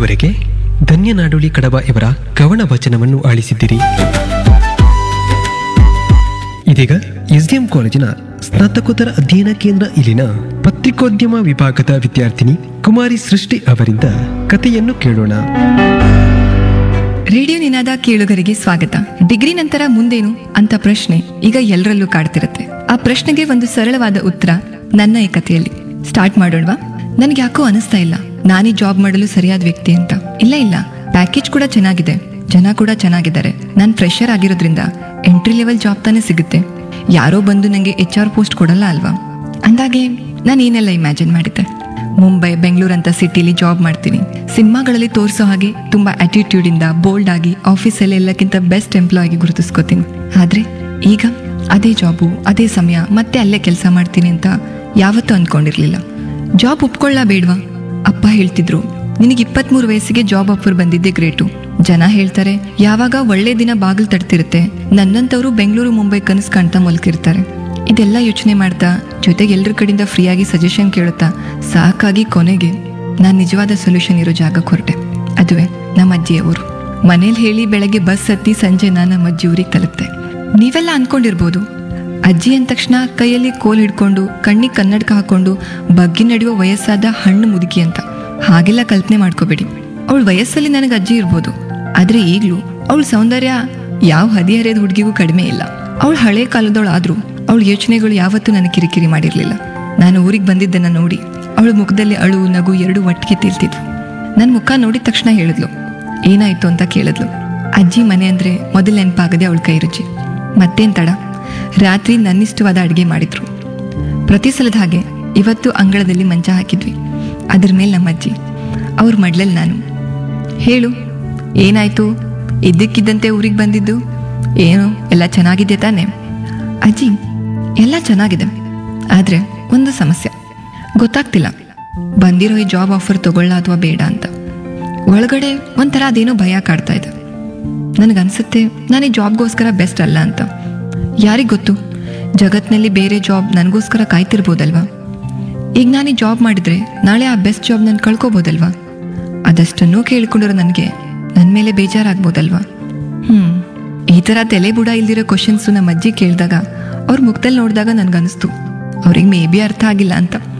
ಇದುವರೆಗೆ ಧನ್ಯನಾಡುಳಿ ಕಡಬ ಇವರ ಕವನ ವಚನವನ್ನು ಆಲಿಸಿದ್ದೀರಿ ಇದೀಗ ಎಸ್ಡಿಎಂ ಕಾಲೇಜಿನ ಸ್ನಾತಕೋತ್ತರ ಅಧ್ಯಯನ ಕೇಂದ್ರ ಇಲ್ಲಿನ ಪತ್ರಿಕೋದ್ಯಮ ವಿಭಾಗದ ವಿದ್ಯಾರ್ಥಿನಿ ಕುಮಾರಿ ಸೃಷ್ಟಿ ಅವರಿಂದ ಕಥೆಯನ್ನು ಕೇಳೋಣ ರೇಡಿಯೋ ನಿನಾದ ಕೇಳುಗರಿಗೆ ಸ್ವಾಗತ ಡಿಗ್ರಿ ನಂತರ ಮುಂದೇನು ಅಂತ ಪ್ರಶ್ನೆ ಈಗ ಎಲ್ಲರಲ್ಲೂ ಕಾಡ್ತಿರತ್ತೆ ಆ ಪ್ರಶ್ನೆಗೆ ಒಂದು ಸರಳವಾದ ಉತ್ತರ ನನ್ನ ಈ ಕಥೆಯಲ್ಲಿ ಸ್ಟಾರ್ಟ್ ಮಾಡೋಣವಾ ನನ್ಗೆ ಯಾಕೋ ಅನಿಸ್ತಾ ಇಲ್ಲ ನಾನೇ ಜಾಬ್ ಮಾಡಲು ಸರಿಯಾದ ವ್ಯಕ್ತಿ ಅಂತ ಇಲ್ಲ ಇಲ್ಲ ಪ್ಯಾಕೇಜ್ ಕೂಡ ಚೆನ್ನಾಗಿದೆ ಜನ ಕೂಡ ಚೆನ್ನಾಗಿದ್ದಾರೆ ನಾನು ಫ್ರೆಶರ್ ಆಗಿರೋದ್ರಿಂದ ಎಂಟ್ರಿ ಲೆವೆಲ್ ಜಾಬ್ ತಾನೇ ಸಿಗುತ್ತೆ ಯಾರೋ ಬಂದು ನಂಗೆ ಎಚ್ ಆರ್ ಪೋಸ್ಟ್ ಕೊಡಲ್ಲ ಅಲ್ವಾ ಅಂದಾಗೆ ನಾನು ಏನೆಲ್ಲ ಇಮ್ಯಾಜಿನ್ ಮಾಡಿದ್ದೆ ಮುಂಬೈ ಬೆಂಗಳೂರು ಅಂತ ಸಿಟಿಲಿ ಜಾಬ್ ಮಾಡ್ತೀನಿ ಸಿನಿಮಾಗಳಲ್ಲಿ ತೋರಿಸೋ ಹಾಗೆ ತುಂಬಾ ಆಟಿಟ್ಯೂಡ್ ಇಂದ ಬೋಲ್ಡ್ ಆಗಿ ಆಫೀಸಲ್ಲಿ ಎಲ್ಲಕ್ಕಿಂತ ಬೆಸ್ಟ್ ಎಂಪ್ಲಾಯ್ ಆಗಿ ಗುರುತಿಸ್ಕೋತೀನಿ ಆದ್ರೆ ಈಗ ಅದೇ ಜಾಬು ಅದೇ ಸಮಯ ಮತ್ತೆ ಅಲ್ಲೇ ಕೆಲಸ ಮಾಡ್ತೀನಿ ಅಂತ ಯಾವತ್ತೂ ಅನ್ಕೊಂಡಿರ್ಲಿಲ್ಲ ಜಾಬ್ ಒಪ್ಕೊಳ್ಳ ಬೇಡ್ವಾ ಅಪ್ಪ ಹೇಳ್ತಿದ್ರು ನಿನಗೆ ಇಪ್ಪತ್ಮೂರು ವಯಸ್ಸಿಗೆ ಜಾಬ್ ಆಫರ್ ಬಂದಿದ್ದೆ ಗ್ರೇಟು ಜನ ಹೇಳ್ತಾರೆ ಯಾವಾಗ ಒಳ್ಳೆ ದಿನ ಬಾಗಿಲು ತಡ್ತಿರುತ್ತೆ ನನ್ನಂತವ್ರು ಬೆಂಗಳೂರು ಮುಂಬೈ ಕನಸು ಕಾಣ್ತಾ ಮಲ್ಕಿರ್ತಾರೆ ಇದೆಲ್ಲ ಯೋಚನೆ ಮಾಡ್ತಾ ಜೊತೆಗೆ ಎಲ್ಲರ ಕಡೆಯಿಂದ ಫ್ರೀಯಾಗಿ ಸಜೆಷನ್ ಕೇಳುತ್ತಾ ಸಾಕಾಗಿ ಕೊನೆಗೆ ನಾನು ನಿಜವಾದ ಸೊಲ್ಯೂಷನ್ ಇರೋ ಜಾಗಕ್ಕೆ ಹೊರಟೆ ಅದುವೇ ನಮ್ಮ ಅಜ್ಜಿಯವರು ಮನೇಲಿ ಹೇಳಿ ಬೆಳಗ್ಗೆ ಬಸ್ ಹತ್ತಿ ಸಂಜೆ ನಾನು ನಮ್ಮ ಅಜ್ಜಿ ಊರಿಗೆ ತಲುಪ್ತೆ ನೀವೆಲ್ಲ ಅನ್ಕೊಂಡಿರ್ಬೋದು ಅಜ್ಜಿ ಅಂದ ತಕ್ಷಣ ಕೈಯಲ್ಲಿ ಕೋಲ್ ಹಿಡ್ಕೊಂಡು ಕಣ್ಣಿಗೆ ಕನ್ನಡಕ ಹಾಕೊಂಡು ಬಗ್ಗಿ ನಡೆಯುವ ವಯಸ್ಸಾದ ಹಣ್ಣು ಮುದುಕಿ ಅಂತ ಹಾಗೆಲ್ಲ ಕಲ್ಪನೆ ಮಾಡ್ಕೋಬೇಡಿ ಅವಳ ವಯಸ್ಸಲ್ಲಿ ನನಗೆ ಅಜ್ಜಿ ಇರ್ಬೋದು ಆದ್ರೆ ಈಗಲೂ ಅವಳ ಸೌಂದರ್ಯ ಯಾವ ಹದಿಹರೆಯದ ಹುಡುಗಿಗೂ ಕಡಿಮೆ ಇಲ್ಲ ಅವಳು ಹಳೆ ಕಾಲದವಳಾದ್ರೂ ಅವಳ ಯೋಚನೆಗಳು ಯಾವತ್ತೂ ನನಗೆ ಕಿರಿಕಿರಿ ಮಾಡಿರ್ಲಿಲ್ಲ ನಾನು ಊರಿಗೆ ಬಂದಿದ್ದನ್ನ ನೋಡಿ ಅವಳ ಮುಖದಲ್ಲಿ ಅಳು ನಗು ಎರಡು ಒಟ್ಟಿಗೆ ತಿಳ್ತಿದ್ವು ನನ್ನ ಮುಖ ನೋಡಿದ ತಕ್ಷಣ ಹೇಳಿದ್ಲು ಏನಾಯ್ತು ಅಂತ ಕೇಳಿದ್ಲು ಅಜ್ಜಿ ಮನೆ ಅಂದ್ರೆ ಮೊದಲು ನೆನಪಾಗದೆ ಅವಳ ಕೈ ರುಚಿ ಮತ್ತೇನ್ ತಡ ರಾತ್ರಿ ನನ್ನಿಷ್ಟವಾದ ಅಡುಗೆ ಮಾಡಿದ್ರು ಪ್ರತಿ ಸಲದ ಹಾಗೆ ಇವತ್ತು ಅಂಗಳದಲ್ಲಿ ಮಂಚ ಹಾಕಿದ್ವಿ ಅದ್ರ ಮೇಲೆ ನಮ್ಮ ಅಜ್ಜಿ ಅವ್ರ ಮಡ್ಲಲ್ಲಿ ನಾನು ಹೇಳು ಏನಾಯ್ತು ಇದ್ದಕ್ಕಿದ್ದಂತೆ ಊರಿಗೆ ಬಂದಿದ್ದು ಏನು ಎಲ್ಲ ಚೆನ್ನಾಗಿದೆ ತಾನೆ ಅಜ್ಜಿ ಎಲ್ಲ ಚೆನ್ನಾಗಿದೆ ಆದ್ರೆ ಒಂದು ಸಮಸ್ಯೆ ಗೊತ್ತಾಗ್ತಿಲ್ಲ ಬಂದಿರೋ ಈ ಜಾಬ್ ಆಫರ್ ತಗೊಳ್ಳ ಅಥವಾ ಬೇಡ ಅಂತ ಒಳಗಡೆ ಒಂಥರ ಅದೇನೋ ಭಯ ಕಾಡ್ತಾ ಇದೆ ನನಗನ್ಸುತ್ತೆ ನಾನು ಈ ಜಾಬ್ಗೋಸ್ಕರ ಬೆಸ್ಟ್ ಅಲ್ಲ ಅಂತ ಯಾರಿಗ್ ಗೊತ್ತು ಜಗತ್ನಲ್ಲಿ ಬೇರೆ ಜಾಬ್ ನನಗೋಸ್ಕರ ಕಾಯ್ತಿರ್ಬೋದಲ್ವಾ ಈಗ ನಾನು ಈ ಜಾಬ್ ಮಾಡಿದ್ರೆ ನಾಳೆ ಆ ಬೆಸ್ಟ್ ಜಾಬ್ ನಾನು ಕಳ್ಕೊಬೋದಲ್ವಾ ಅದಷ್ಟನ್ನೂ ಕೇಳ್ಕೊಂಡಿರೋ ನನಗೆ ನನ್ನ ಮೇಲೆ ಬೇಜಾರಾಗ್ಬೋದಲ್ವಾ ಹ್ಮ್ ಈ ಥರ ತಲೆ ಬುಡ ಇಲ್ದಿರೋ ಕ್ವಶನ್ಸು ನಮ್ಮ ಅಜ್ಜಿ ಕೇಳಿದಾಗ ಅವ್ರ ಮುಖದಲ್ಲಿ ನೋಡಿದಾಗ ನನ್ಗನ್ನಿಸ್ತು ಅವ್ರಿಗೆ ಮೇ ಬಿ ಅರ್ಥ ಆಗಿಲ್ಲ ಅಂತ